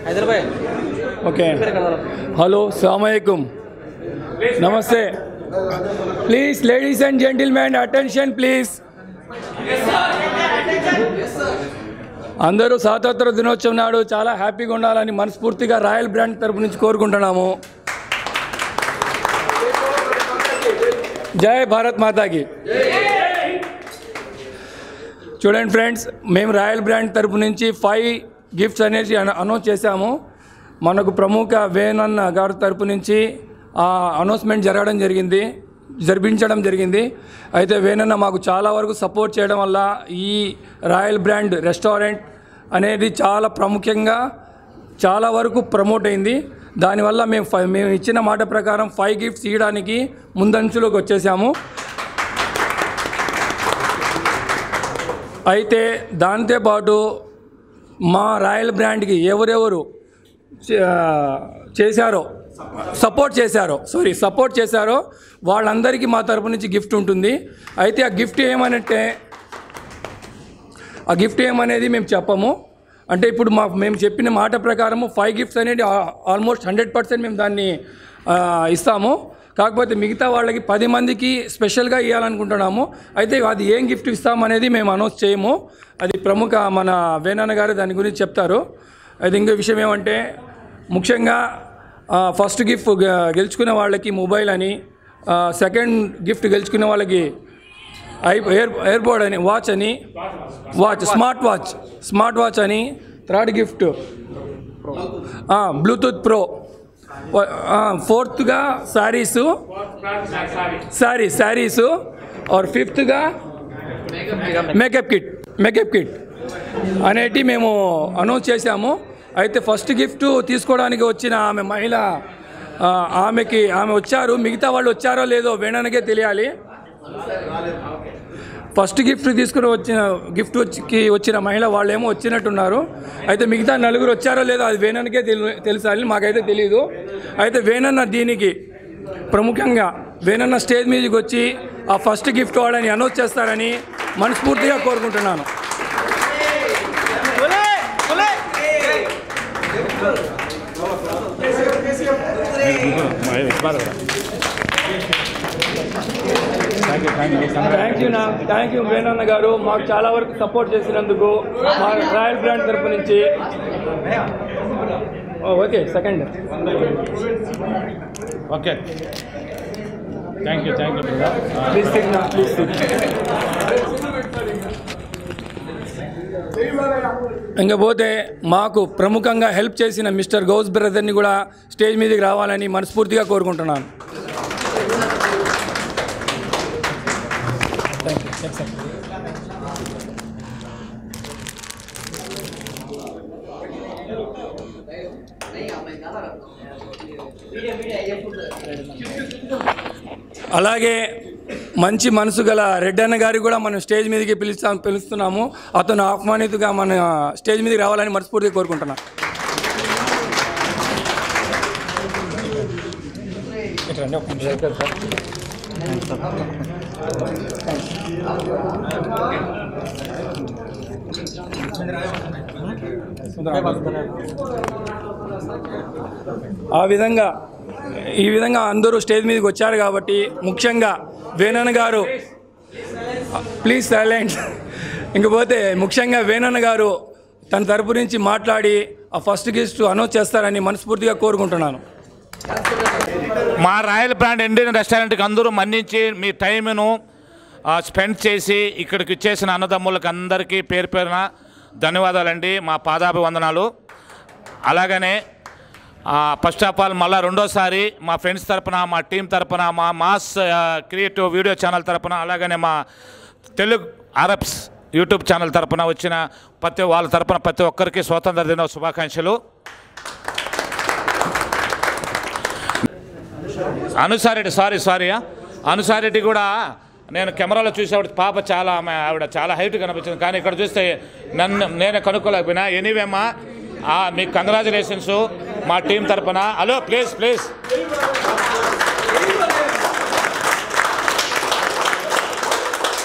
Hyderabad okay hello సలామకుం నమస్తే please ladies and gentlemen attention please అందరూ స్వాతంత్ర దినోత్సవం నాడు చాలా హ్యాపీగా ఉండాలని మనస్ఫూర్తిగా రాయల్ బ్రాండ్ తరపు నుంచి కోరుకుంటున్నాము జై భారత్ మాతాకి చూడండి ఫ్రెండ్స్ మేము రాయల్ బ్రాండ్ తరపు నుంచి ఫైవ్ గిఫ్ట్స్ అనేసి అన- అనౌన్స్ చేశాము మనకు ప్రముఖ వేనన్న గారి తరపు నుంచి ఆ అనౌన్స్మెంట్ జరగడం జరిగింది జరిపించడం జరిగింది అయితే వేనన్న మాకు చాలా వరకు సపోర్ట్ చేయడం వల్ల ఈ రాయల్ బ్రాండ్ రెస్టారెంట్ అనేది చాలా ప్రాముఖ్యంగా చాలా వరకు ప్రమోట్ అయింది దానివల్ల మేము ఫైవ్ మేము ఇచ్చిన మాట ప్రకారం ఫైవ్ గిఫ్ట్స్ ఇవ్వడానికి ముందంచులోకి వచ్చేసాము అయితే దాంతో పాటు మా రాయల్ బ్రాండ్కి ఎవరెవరు చే- చేశారో సపోర్ట్ చేశారో సారీ సపోర్ట్ చేశారో వాళ్ళందరికీ మా తరపు నుంచి గిఫ్ట్ ఉంటుంది అయితే ఆ గిఫ్ట్ ఏమనంటే ఆ గిఫ్ట్ ఏమనేది మేము చెప్పము అంటే ఇప్పుడు మా మేము చెప్పిన మాట ప్రకారము ఫైవ్ గిఫ్ట్స్ అనేది ఆల్మోస్ట్ హండ్రెడ్ పర్సెంట్ మేము దాన్ని ఆ, ఇస్తాము కాకపోతే మిగతా వాళ్ళకి పది మందికి స్పెషల్గా ఇవ్వాలనుకుంటున్నాము అయితే అది ఏం గిఫ్ట్ ఇస్తామనేది మేము అనౌన్స్ చేయము అది ప్రముఖ మన వేణన్న గారు దాని గురించి చెప్తారు అది ఇంకో విషయం ఏమంటే ముఖ్యంగా ఆ, ఫస్ట్ గిఫ్ట్ గె- గెలుచుకునే వాళ్ళకి మొబైల్ అని ఆ, సెకండ్ గిఫ్ట్ గెలుచుకునే వాళ్ళకి ఐ ఎయిర్ ఎయిర్బోర్డ్ అని వాచ్ అని watch smart watch smart watch అని థర్డ్ గిఫ్ట్ బ్లూటూత్ ప్రో ఫోర్త్గా శారీసు శారీ శారీసు ఆర్ ఫిఫ్త్గా మేకప్ కిట్ మేకప్ కిట్ అనేటి మేము అనౌన్స్ చేశాము అయితే ఫస్ట్ గిఫ్ట్ తీసుకోవడానికి వచ్చిన ఆమె మహిళ ఆ, ఆమెకి ఆమె వచ్చారు మిగతా వాళ్ళు వచ్చారో లేదో వేణనకే తెలియాలి ఫస్ట్ గిఫ్ట్ తీసుకుని వచ్చిన గిఫ్ట్ వచ్చికి వచ్చిన మహిళ వాళ్ళేమో వచ్చినట్టున్నారు అయితే మిగతా నలుగురు వచ్చారో లేదో అది వేణన్నకే తెలు తెలుసాలి మాకైతే తెలియదు అయితే వేణన్న దీనికి ప్రముఖంగా వేణన్న స్టేజ్ మీదకి వచ్చి ఆ ఫస్ట్ గిఫ్ట్ వాళ్ళని అనౌన్స్ చేస్తారని మనస్ఫూర్తిగా కోరుకుంటున్నాను థ్యాంక్ యూ నా థ్యాంక్ యూ వేణన్న గారు మాకు చాలా వరకు సపోర్ట్ చేసినందుకు మా రాయల్ బ్రాండ్ తరపు నుంచి okay second okay thank you thank you brother please sit నా ప్లీజ్ సిట్ ఇంకా పోతే మాకు ప్రముఖంగా హెల్ప్ చేసిన మిస్టర్ గౌస్ బ్రదర్ని కూడా స్టేజ్ మీదకి రావాలని మనస్ఫూర్తిగా కోరుకుంటున్నాను అలాగే మంచి మనసు గల రెడ్డన్న గారికి కూడా మనం స్టేజ్ మీదకి పిలుస్తా పిలుస్తున్నాము అతను ఆహ్వానితుగా మన స్టేజ్ మీదకి రావాలని మనస్ఫూర్తిగా కోరుకుంటున్నాను ఆ విధంగా ఈ విధంగా అందరూ స్టేజ్ మీదకి వచ్చారు కాబట్టి ముఖ్యంగా వేణన్న గారు ప్లీజ్ సైలెంట్ ఇంకపోతే ముఖ్యంగా వేణన్న గారు తన తరపు నుంచి మాట్లాడి ఆ ఫస్ట్ గిఫ్ట్ అనౌన్స్ చేస్తారని మనస్ఫూర్తిగా కోరుకుంటున్నాను మా రాయల్ బ్రాండ్ ఇండియన్ రెస్టారెంట్కి అందరూ మన్నించి మీ టైంను ఆ, స్పెండ్ చేసి ఇక్కడికి ఇచ్చేసిన అన్నదమ్ములకు అందరికీ పేరు పేరున ధన్యవాదాలండి మా పాదాభివందనాలు అలాగనే ఆ, ఫస్ట్ ఆఫ్ ఆల్ మళ్ళీ రెండోసారి మా ఫ్రెండ్స్ తరపున మా టీం తరపున మా మాస్ ఆ, క్రియేటివ్ వీడియో ఛానల్ తరపున అలాగనే మా తెలుగు అరబ్స్ యూట్యూబ్ ఛానల్ తరపున వచ్చిన ప్రతి వాళ్ళ తరపున ప్రతి ఒక్కరికి స్వాతంత్ర దినోత్సవ శుభాకాంక్షలు అనుసారెడ్డి సారీ సారీ అనుసారెడ్డి కూడా నేను కెమెరాలో చూసేవాడు పాప చాలా ఆమె ఆవిడ చాలా హైట్ కనిపించింది కానీ ఇక్కడ చూస్తే నన్ను నేనే కనుక్కోలేకపోయినా ఎనీవేమ్మా ఆ, మీకు కంగ్రాచులేషన్స్ మా టీం తరపున హలో ప్లీజ్ ప్లీజ్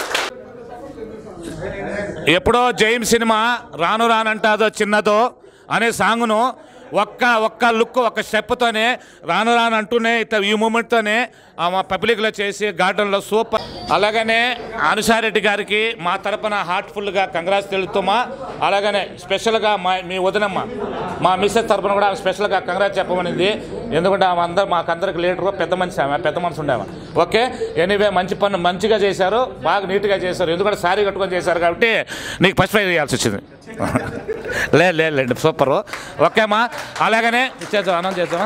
ఎప్పుడో జైమ్ సినిమా రాను రానంటాదో చిన్నదో అనే సాంగ్ను ఒక్క ఒక్క లుక్ ఒక్క స్టెప్తోనే రాను రాను అంటూనే ఇట్లా ఈ మూమెంట్తోనే ఆ మా పబ్లిక్లో చేసి గార్డెన్లో సూపర్ అలాగనే అనుసారెడ్డి గారికి మా తరపున హార్ట్ఫుల్గా కంగ్రాట్స్ తెలుపుతామా అలాగనే స్పెషల్గా మా మీ వదినమ్మ మా మిస్సెస్ తరపున కూడా స్పెషల్గా కంగ్రాట్స్ చెప్పమనింది ఎందుకంటే ఆమె అందరు మాకందరికి లీడర్ పెద్ద మనిషి ఆమె పెద్ద మనసు ఉండేవా ఓకే ఎనీవే మంచి పని మంచిగా చేశారు బాగా నీట్గా చేశారు ఎందుకంటే శారీ కట్టుకొని చేశారు కాబట్టి నీకు ఫస్ట్ ప్రైజ్ ఇవ్వాల్సి వచ్చింది లేదు లేదు లేండి సూపరు ఓకేమ్మా అలాగనే ఇచ్చేద్దాం అనౌన్స్ చేద్దామా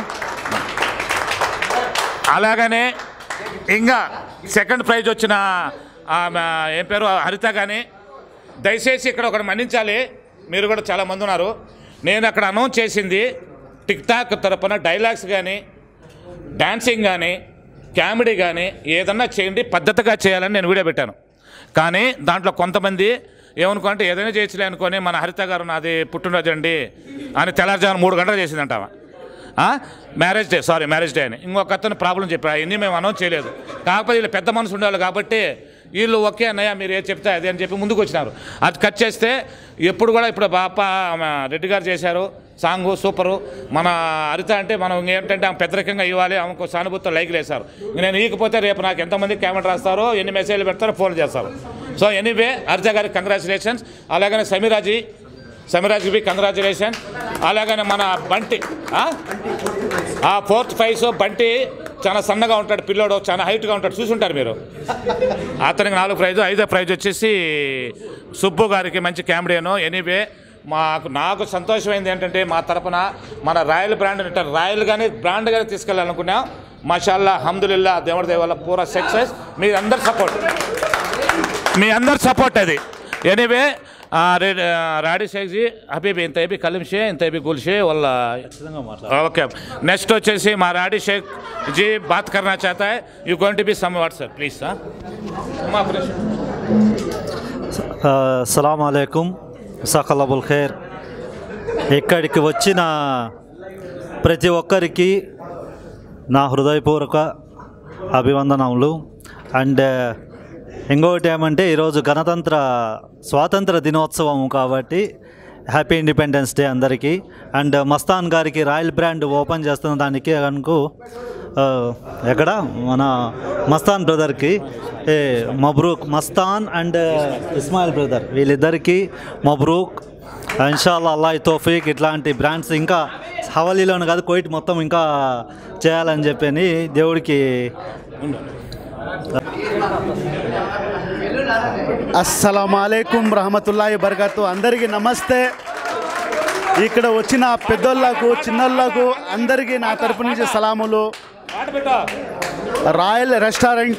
అలాగనే ఇంకా సెకండ్ ప్రైజ్ వచ్చిన ఆమె ఏం పేరు హరిత కానీ దయచేసి ఇక్కడ ఒకటి మన్నించాలి మీరు కూడా చాలా మంది ఉన్నారు నేను అక్కడ అనౌన్స్ చేసింది టిక్ టాక్ తరపున డైలాగ్స్ కానీ డాన్సింగ్ కానీ కామెడీ కానీ ఏదన్నా చేయండి పద్ధతిగా చేయాలని నేను వీడియో పెట్టాను కానీ దాంట్లో కొంతమంది ఏమనుకుంటే ఏదైనా చేయొచ్చులే అనుకొని మన హరిత గారు నాది పుట్టినరోజు అండి అని తెల్లారుజామున మూడు గంటలు చేసిందంటావా marriage day sorry marriage day అని ఇంకొక అతను ప్రాబ్లం చెప్పాడు అవన్నీ మేము అనౌన్స్ చేయలేదు కాకపోతే వీళ్ళు పెద్ద మనసు ఉండాలి కాబట్టి వీళ్ళు ఓకే అన్నయ్య మీరు ఏది చెప్తే అదే అని చెప్పి ముందుకు వచ్చినారు అది కట్ చేస్తే ఎప్పుడు కూడా ఇప్పుడు బాప ఆమె రెడ్డి గారు చేశారు సాంగు సూపరు మన హరిత అంటే మనం ఏంటంటే ఆమె పెద్దరికంగా ఇవ్వాలి ఆమెకు సానుభూతితో లైక్లు వేశారు నేను ఇకపోతే రేపు నాకు ఎంతమంది కామెంట్ రాస్తారో ఎన్ని మెసేజ్లు పెడతారో ఫోన్ చేస్తారు సో ఎనీవే హరిత గారికి కంగ్రాచులేషన్స్ అలాగనే సమీరాజీ సమీరాజ్కి కంగ్రాచులేషన్ అలాగనే మన బంటి ఆ? ఆ ఫోర్త్ ఫైవ్స్ బంటి చాలా సన్నగా ఉంటాడు పిల్లోడు చాలా హైట్గా ఉంటాడు చూసుంటారు మీరు అతనికి నాలుగు ప్రైజ్ ఐదో ప్రైజ్ వచ్చేసి సుబ్బు గారికి మంచి కామెడీను ఎనీవే మాకు నాకు సంతోషమైంది ఏంటంటే మా తరపున మన రాయల్ బ్రాండ్ అంటే రాయల్ కానీ బ్రాండ్ కానీ తీసుకెళ్ళాలనుకున్నాం మాషాల్లా హమ్దుల్లా దేవుడి దేవాల పూరా సక్సెస్ మీ అందరి సపోర్ట్ మీ అందరి సపోర్ట్ అది ఎనీవే రాడి షేక్ జీ హబీబీ ఇంత అయిపోయి కలింషే ఇంత అయిపోయి గుల్షే వాళ్ళ ఓకే నెక్స్ట్ వచ్చేసి మా రాడి షేక్ జీ బాత్ కర్నా చాతా है you going to be some WhatsApp please సలాం అలైకుం సకలబుల్ ఖైర్ ఇక్కడికి వచ్చిన ప్రతి ఒక్కరికి నా హృదయపూర్వక అభివందనములు అండ్ ఇంకొకటి ఏమంటే ఈరోజు గణతంత్ర స్వాతంత్ర దినోత్సవం కాబట్టి హ్యాపీ ఇండిపెండెన్స్ డే అందరికీ అండ్ మస్తాన్ గారికి రాయల్ బ్రాండ్ ఓపెన్ చేస్తున్న దానికి అనుకు ఆ, ఎక్కడ మన మస్తాన్ బ్రదర్కి ఏ మబ్రూక్ మస్తాన్ అండ్ ఇస్మాయిల్ బ్రదర్ వీళ్ళిద్దరికి మబ్రూక్ ఇన్షాల్లా అల్లాహ్ తోఫీక్ ఇట్లాంటి బ్రాండ్స్ ఇంకా హవలీలోనే కాదు కోయిట్ మొత్తం ఇంకా చేయాలని చెప్పని దేవుడికి అస్సలం రహమతుల్లాhi బర్కతు అందరికీ నమస్తే ఇక్కడ వచ్చిన పెద్దోళ్ళకు చిన్నోళ్ళకు అందరికీ నా తరపు నుంచి సలాములు royal restaurant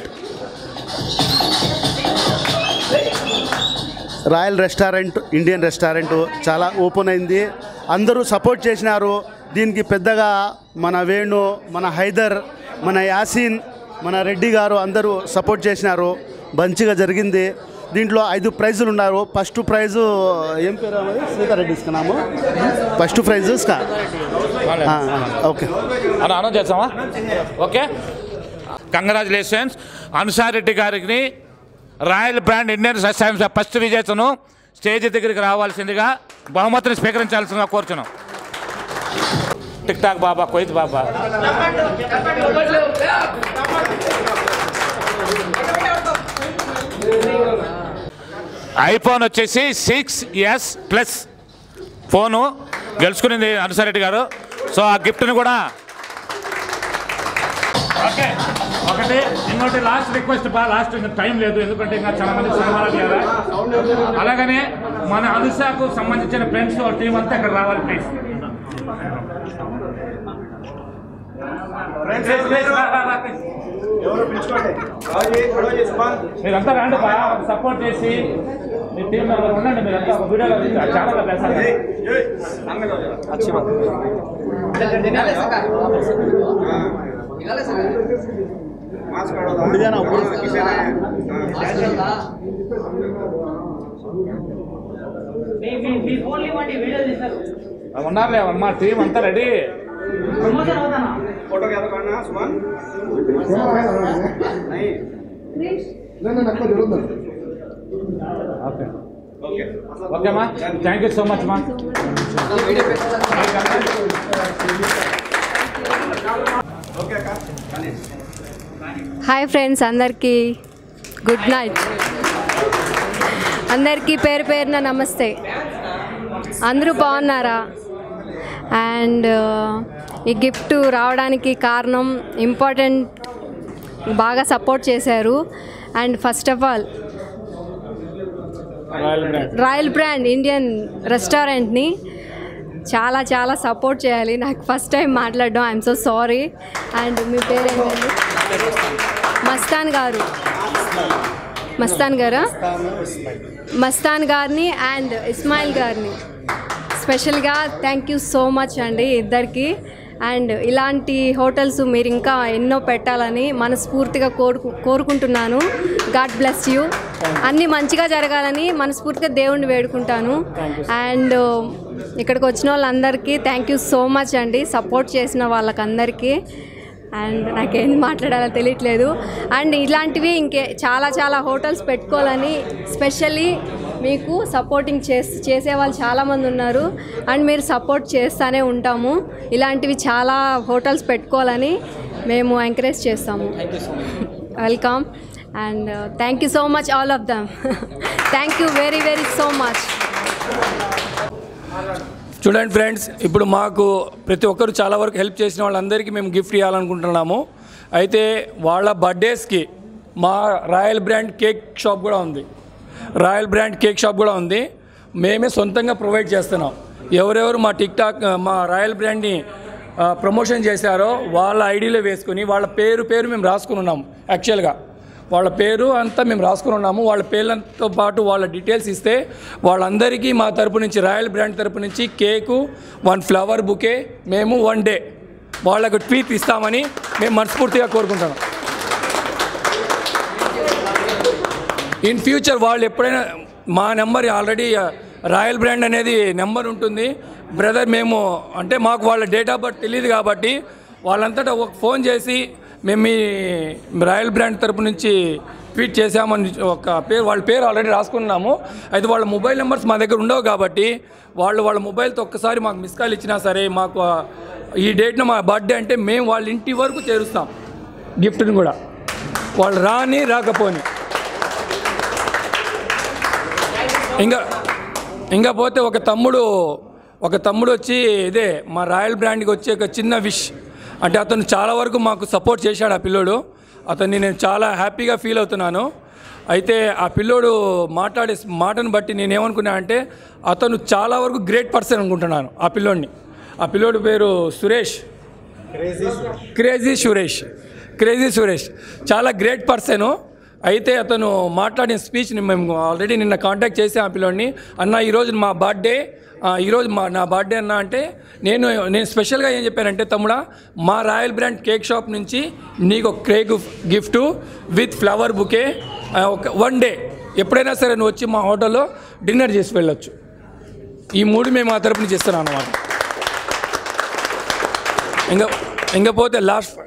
royal restaurant Indian restaurant చాలా ఓపెన్ అయింది అందరూ సపోర్ట్ చేసినారు దీనికి పెద్దగా మన వేణు మన హైదర్ మన యాసీన్ మన రెడ్డి గారు అందరూ సపోర్ట్ చేసినారు మంచిగా జరిగింది దీంట్లో ఐదు ప్రైజులు ఉన్నారు ఫస్ట్ ప్రైజు ఏం పేరు అన్నది శ్రీధర్ ఇస్తున్నాము ఫస్ట్ ప్రైజు స్కా ఆ, ఆ, ఓకే అని అనౌన్స్ చేస్తామా ఓకే కంగ్రాచులేషన్స్ అనుసారెడ్డి గారికి royal brand Indian science first విజేతను స్టేజ్ దగ్గరికి రావాల్సిందిగా బహుమతిని స్వీకరించాల్సిందిగా కోరుచున్నాం టిక్ టాక్ బాబా కొయిత్ బాబా ఐఫోన్ వచ్చేసి సిక్స్ ఎస్ ప్లస్ ఫోను గెలుచుకునింది అనుసారెడ్డి గారు సో ఆ గిఫ్ట్ని కూడా ఓకే ఒకటి ఇంకోటి లాస్ట్ రిక్వెస్ట్ బా లాస్ట్ ఇంకా టైం లేదు ఎందుకంటే ఇంకా చాలా మంది సన్మానాలు చేయాలి అలాగనే మన అనుషాకు సంబంధించిన ఫ్రెండ్స్ టీం అంతా ఇక్కడ రావాలి ప్లీజ్ మీరంతా రండి బా సపోర్ట్ చేసి మీ టీం మెంబర్ ఉండండి మీరంతా ఒక వీడియోలో చాలా వేసారు ఉన్నారులే అమ్మా టీం అంతా రెడీ ఓకేమా థ్యాంక్ యూ సో మచ్ మా హాయ్ ఫ్రెండ్స్ అందరికీ గుడ్ నైట్ అందరికీ పేరు పేరున నమస్తే అందరూ బాగున్నారా అండ్ ఈ గిఫ్ట్ రావడానికి కారణం ఇంపార్టెంట్ బాగా సపోర్ట్ చేశారు and first of all royal brand Indian రెస్టారెంట్ని చాలా చాలా సపోర్ట్ చేయాలి నాకు ఫస్ట్ టైం మాట్లాడడం ఐఎమ్ సో సారీ అండ్ మీ పేరు ఏంటండి మస్తాన్ గారు మస్తాన్ గారా మస్తాన్ గారిని అండ్ ఇస్మాయిల్ గారిని స్పెషల్గా థ్యాంక్ యూ సో మచ్ అండి ఇద్దరికి అండ్ ఇలాంటి హోటల్స్ మీరు ఇంకా ఎన్నో పెట్టాలని మనస్ఫూర్తిగా కోరుకు కోరుకుంటున్నాను గాడ్ బ్లెస్ యూ అన్నీ మంచిగా జరగాలని మనస్ఫూర్తిగా దేవుణ్ణి వేడుకుంటాను అండ్ ఇక్కడికి వచ్చిన వాళ్ళందరికీ థ్యాంక్ యూ సో మచ్ అండి సపోర్ట్ చేసిన వాళ్ళకందరికీ అండ్ నాకేం మాట్లాడాలో తెలియట్లేదు అండ్ ఇలాంటివి ఇంకే చాలా చాలా హోటల్స్ పెట్టుకోవాలని స్పెషల్లీ మీకు సపోర్టింగ్ చేస్ చేసే వాళ్ళు చాలామంది ఉన్నారు అండ్ మీరు సపోర్ట్ చేస్తూనే ఉంటాము ఇలాంటివి చాలా హోటల్స్ పెట్టుకోవాలని మేము ఎంకరేజ్ చేస్తాము welcome and thank you so much all of them thank you very very so much చూడండి ఫ్రెండ్స్ ఇప్పుడు మాకు ప్రతి ఒక్కరు చాలా వరకు హెల్ప్ చేసిన వాళ్ళందరికీ మేము గిఫ్ట్ ఇవ్వాలనుకుంటున్నాము అయితే వాళ్ళ బర్త్డేస్కి మా రాయల్ బ్రాండ్ కేక్ షాప్ కూడా ఉంది రాయల్ బ్రాండ్ కేక్ షాప్ కూడా ఉంది మేమే సొంతంగా ప్రొవైడ్ చేస్తున్నాం ఎవరెవరు మా టిక్ టాక్ మా రాయల్ బ్రాండ్ని ఆ, ప్రమోషన్ చేశారో వాళ్ళ ఐడీలో వేసుకుని వాళ్ళ పేరు పేరు మేము రాసుకుని ఉన్నాం యాక్చువల్గా వాళ్ళ పేరు అంతా మేము రాసుకుని ఉన్నాము వాళ్ళ పేర్లతో పాటు వాళ్ళ డీటెయిల్స్ ఇస్తే వాళ్ళందరికీ మా తరపు నుంచి రాయల్ బ్రాండ్ తరపు నుంచి కేకు వన్ ఫ్లవర్ బుకే మేము వన్ డే వాళ్ళకు ట్వీట్ ఇస్తామని మేము మనస్ఫూర్తిగా కోరుకుంటున్నాం ఇన్ ఫ్యూచర్ వాళ్ళు ఎప్పుడైనా మా నెంబర్ ఆల్రెడీ రాయల్ బ్రాండ్ అనేది నెంబర్ ఉంటుంది బ్రదర్ మేము అంటే మాకు వాళ్ళ డేట్ ఆఫ్ బర్త్ తెలియదు కాబట్టి వాళ్ళంతటా ఒక ఫోన్ చేసి మేము మీ రాయల్ బ్రాండ్ తరపు నుంచి ట్వీట్ చేసామని ఒక పేరు వాళ్ళ పేరు ఆల్రెడీ రాసుకున్నాము అయితే వాళ్ళ మొబైల్ నెంబర్స్ మా దగ్గర ఉండవు కాబట్టి వాళ్ళు వాళ్ళ మొబైల్తో ఒక్కసారి మాకు మిస్ కాల్ ఇచ్చినా సరే మాకు ఆ, ఈ డేట్న మా బర్త్డే అంటే మేము వాళ్ళ ఇంటి వరకు చేరుస్తాం గిఫ్ట్ని కూడా వాళ్ళు రాని రాకపోని ఇంకా ఇంకా పోతే ఒక తమ్ముడు ఒక తమ్ముడు వచ్చి ఇదే మా రాయల్ బ్రాండ్కి వచ్చి ఒక చిన్న విష్ అంటే అతను చాలా వరకు మాకు సపోర్ట్ చేశాడు ఆ పిల్లోడు అతన్ని నేను చాలా హ్యాపీగా ఫీల్ అవుతున్నాను అయితే ఆ పిల్లోడు మాట్లాడే మాటను బట్టి నేను ఏమనుకున్నా అంటే అతను చాలా వరకు గ్రేట్ పర్సన్ అనుకుంటున్నాను ఆ పిల్లోడిని ఆ పిల్లోడి పేరు సురేష్ క్రేజీ సురేష్ క్రేజీ సురేష్ చాలా గ్రేట్ పర్సన్ అయితే అతను మాట్లాడిన స్పీచ్ని మేము ఆల్రెడీ నిన్న కాంటాక్ట్ చేసాం ఆ పిల్లోడిని అన్న ఈరోజు మా బర్త్డే ఆ, ఈరోజు మా నా బర్త్డే అన్న అంటే నేను నేను స్పెషల్గా ఏం చెప్పానంటే తమ్ముడా మా రాయల్ బ్రాండ్ కేక్ షాప్ నుంచి నీకు ఒక cake gift with flower bouquet ఒక వన్ డే ఎప్పుడైనా సరే నువ్వు వచ్చి మా హోటల్లో డిన్నర్ చేసి వెళ్ళొచ్చు ఈ మూడు మేము ఆ తరపున చేస్తున్నాం అన్నమాట ఇంకా ఇంకా పోతే లాస్ట్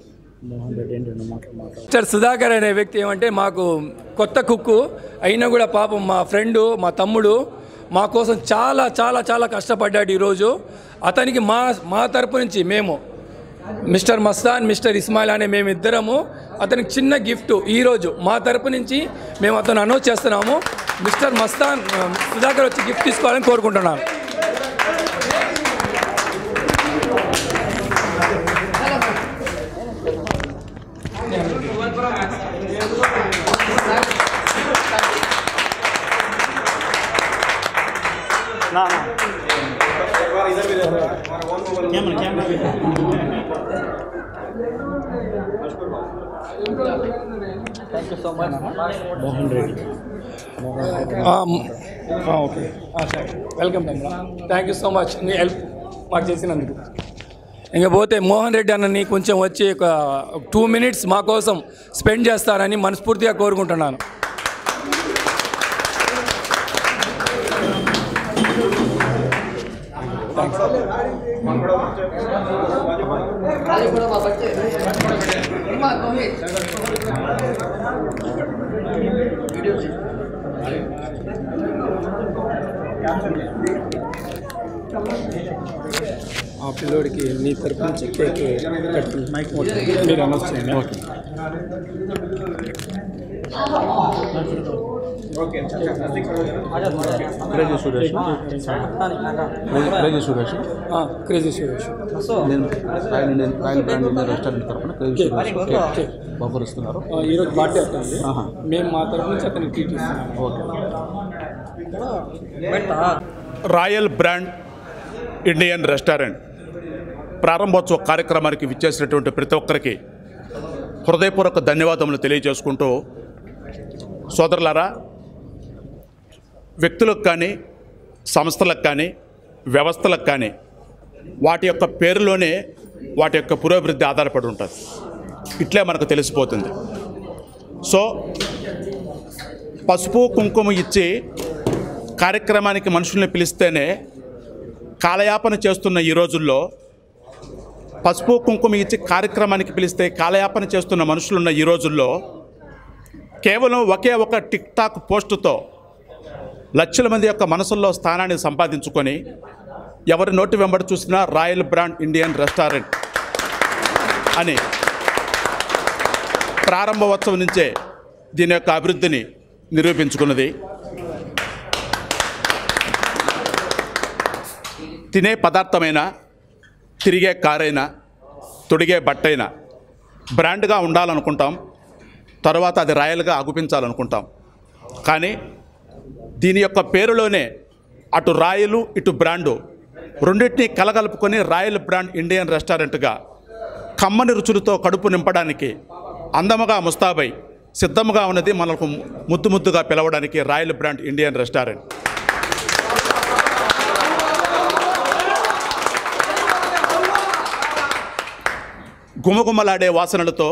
మిస్టర్ సుధాకర్ అనే వ్యక్తి ఏమంటే మాకు కొత్త కుక్కు అయినా కూడా పాపం మా ఫ్రెండు మా తమ్ముడు మా కోసం చాలా చాలా చాలా కష్టపడ్డాడు ఈరోజు అతనికి మా మా తరపు నుంచి మేము మిస్టర్ మస్తాన్ మిస్టర్ ఇస్మాయిల్ అనే మేమిద్దరము అతనికి చిన్న గిఫ్ట్ ఈరోజు మా తరపు నుంచి మేము అతను అనౌన్స్ చేస్తున్నాము మిస్టర్ మస్తాన్ ఆ, సుధాకర్ వచ్చి గిఫ్ట్ తీసుకోవాలని కోరుకుంటున్నాను ఓకే సరే welcome thank you so much నీ హెల్ప్ మాకు చేసినందుకు ఇంకా పోతే మోహన్ రెడ్డి అన్నని కొంచెం వచ్చి ఒక టూ మినిట్స్ మా కోసం స్పెండ్ చేస్తారని మనస్ఫూర్తిగా కోరుకుంటున్నాను ఆ పిల్లోడికి మీ తరపు నుంచి కేక్ కట్టి మీరు అనౌన్స్ చేయండి okay crazy Suresh crazy Suresh crazy Suresh నేను royal Indian royal brand Indian restaurant తరఫున క్రేజీ సురేష్ కేక్ బహుకరిస్తున్నారు ఆ, ఈరోజు బర్త్డే అవుతుంది మేము మా తరపు నుంచి అతనికి ట్రీట్ ఇస్తున్నాం okay royal brand Indian restaurant ప్రారంభోత్సవ కార్యక్రమానికి విచ్చేసినటువంటి ప్రతి ఒక్కరికి హృదయపూర్వక ధన్యవాదములు తెలియజేసుకుంటూ సోదరులారా వ్యక్తులకు కానీ సంస్థలకు కానీ వ్యవస్థలకు కానీ వాటి యొక్క పేరులోనే వాటి యొక్క పురోభివృద్ధి ఆధారపడి ఉంటుంది ఇట్లే మనకు తెలిసిపోతుంది సో పసుపు కుంకుమ ఇచ్చి కార్యక్రమానికి మనుషుల్ని పిలిస్తేనే కాలయాపన చేస్తున్న ఈ రోజుల్లో పసుపు కుంకుమ ఇచ్చి కార్యక్రమానికి పిలిస్తే కాలయాపన చేస్తున్న మనుషులున్న ఈ రోజుల్లో కేవలం ఒకే ఒక టిక్ టాక్ పోస్టుతో లక్షల మంది యొక్క మనసుల్లో స్థానాన్ని సంపాదించుకొని ఎవరి నోటి వెంబడి చూసినా రాయల్ బ్రాండ్ ఇండియన్ రెస్టారెంట్ అని ప్రారంభోత్సవం నుంచే దీని యొక్క అభివృద్ధిని నిరూపించుకున్నది తినే పదార్థమైనా తిరిగే కారైనా తొడిగే బట్టైనా బ్రాండ్గా ఉండాలనుకుంటాం తర్వాత అది రాయల్గా అగుపించాలనుకుంటాం కానీ దీని యొక్క పేరులోనే అటు రాయలు ఇటు బ్రాండు రెండింటినీ కలగలుపుకొని రాయల్ బ్రాండ్ ఇండియన్ రెస్టారెంట్గా కమ్మని రుచులతో కడుపు నింపడానికి అందముగా ముస్తాబై సిద్ధముగా ఉన్నది మనకు ముద్దు ముద్దుగా పిలవడానికి రాయల్ బ్రాండ్ ఇండియన్ రెస్టారెంట్ గుమగుమలాడే వాసనలతో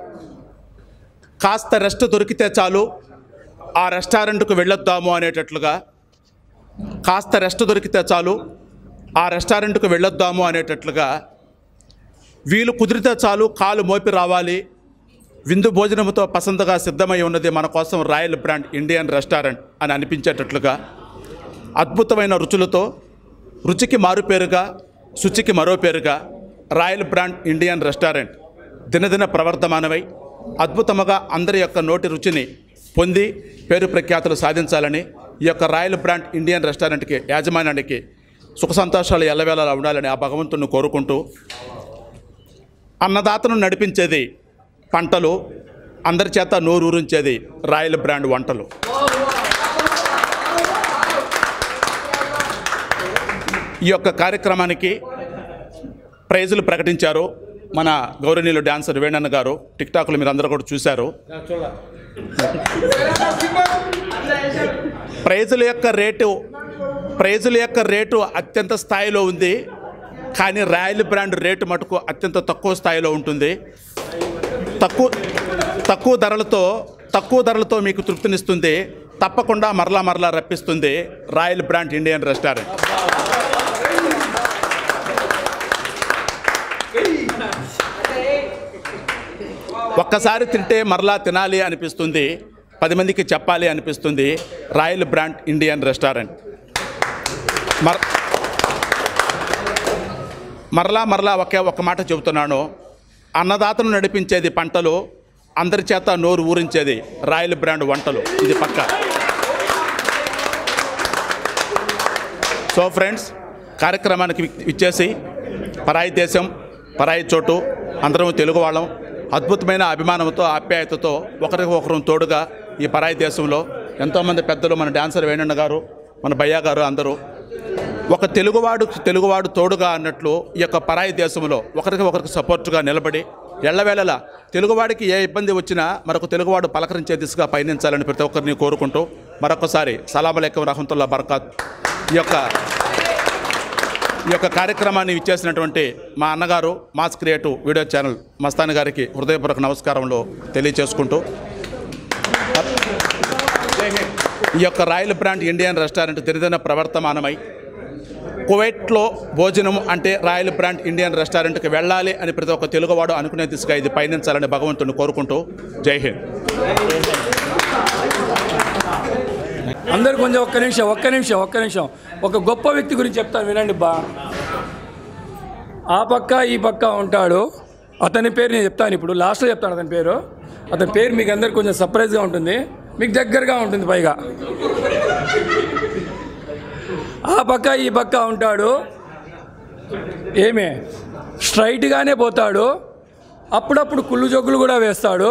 కాస్త రెస్ట్ దొరికితే చాలు ఆ రెస్టారెంట్కు వెళ్ళొద్దాము అనేటట్లుగా కాస్త రెస్ట్ దొరికితే చాలు ఆ రెస్టారెంట్కు వెళ్ళొద్దాము అనేటట్లుగా వీలు కుదిరితే చాలు కాలు మోపి రావాలి విందు భోజనముతో పసందగా సిద్ధమై ఉన్నది మన కోసం రాయల్ బ్రాండ్ ఇండియన్ రెస్టారెంట్ అని అనిపించేటట్లుగా అద్భుతమైన రుచులతో రుచికి మారుపేరుగా శుచికి మరో పేరుగా రాయల్ బ్రాండ్ ఇండియన్ రెస్టారెంట్ దినదిన ప్రవర్ధమానమై అద్భుతముగా అందరి యొక్క నోటి రుచిని పొంది పేరు ప్రఖ్యాతులు సాధించాలని ఈ యొక్క రాయల్ బ్రాండ్ ఇండియన్ రెస్టారెంట్కి యాజమాన్యానికి సుఖ సంతోషాలు ఎల్లవేళలా ఉండాలని ఆ భగవంతుని కోరుకుంటూ అన్నదాతను నడిపించేది పంటలు అందరి చేత నోరూరించేది రాయల్ బ్రాండ్ వంటలు ఈ యొక్క కార్యక్రమానికి ప్రైజులు ప్రకటించారు మన గౌరవనీయులు డాన్సర్ వేణన్న గారు టిక్ టాక్లు మీరు అందరూ కూడా చూశారు ప్రైజుల యొక్క రేటు ప్రైజుల యొక్క రేటు అత్యంత స్థాయిలో ఉంది కానీ రాయల్ బ్రాండ్ రేటు మటుకు అత్యంత తక్కువ స్థాయిలో ఉంటుంది తక్కువ తక్కువ ధరలతో తక్కువ ధరలతో మీకు తృప్తినిస్తుంది తప్పకుండా మరలా మరలా రప్పిస్తుంది రాయల్ బ్రాండ్ ఇండియన్ రెస్టారెంట్ ఒక్కసారి తింటే మరలా తినాలి అనిపిస్తుంది పది మందికి చెప్పాలి అనిపిస్తుంది రాయల్ బ్రాండ్ ఇండియన్ రెస్టారెంట్ మర్ మరలా మరలా ఒకే ఒక మాట చెబుతున్నాను అన్నదాతను నడిపించేది పంటలు అందరి చేత నోరు ఊరించేది రాయల్ బ్రాండ్ వంటలు ఇది పక్క సో ఫ్రెండ్స్ కార్యక్రమానికి వి- ఇచ్చేసి పరాయి దేశం పరాయి చోటు అందరం తెలుగు వాళ్ళం అద్భుతమైన అభిమానంతో ఆప్యాయతతో ఒకరికి ఒకరు తోడుగా ఈ పరాయి దేశంలో ఎంతోమంది పెద్దలు మన డాన్సర్ వేణన్న గారు మన భయ్య గారు అందరూ ఒక తెలుగువాడు తెలుగువాడు తోడుగా అన్నట్లు ఈ యొక్క పరాయి దేశంలో ఒకరికి ఒకరికి సపోర్టుగా నిలబడి ఎల్లవేళలా తెలుగువాడికి ఏ ఇబ్బంది వచ్చినా మరొక తెలుగువాడు పలకరించే దిశగా పయనించాలని ప్రతి ఒక్కరిని కోరుకుంటూ మరొకసారి సలామలేకం రహమతుల్లా బర్కాత్ ఈ యొక్క ఈ యొక్క కార్యక్రమాన్ని ఇచ్చేసినటువంటి మా అన్నగారు mass creative video channel Mastan గారికి హృదయపూర్వక నమస్కారంలో తెలియచేసుకుంటూ ఈ యొక్క రాయల్ బ్రాండ్ ఇండియన్ రెస్టారెంట్ దినదిన ప్రవర్తమానమై కువైట్లో భోజనం అంటే రాయల్ బ్రాండ్ ఇండియన్ రెస్టారెంట్కి వెళ్ళాలి అని ప్రతి ఒక్క తెలుగువాడు అనుకునే దిశగా ఇది పయనించాలని భగవంతుని కోరుకుంటూ జై హింద్ అందరు కొంచెం ఒక్క నిమిషం ఒక్క నిమిషం ఒక్క నిమిషం ఒక గొప్ప వ్యక్తి గురించి చెప్తాను వినండి బా ఆ పక్క ఈ పక్క ఉంటాడు అతని పేరు నేను చెప్తాను ఇప్పుడు లాస్ట్లో చెప్తాను అతని పేరు అతని పేరు మీకు అందరికి కొంచెం సర్ప్రైజ్గా ఉంటుంది మీకు దగ్గరగా ఉంటుంది పైగా ఆ పక్క ఈ పక్క ఉంటాడు ఏమే స్ట్రైట్గానే పోతాడు అప్పుడప్పుడు కుళ్ళు జోకులు కూడా వేస్తాడు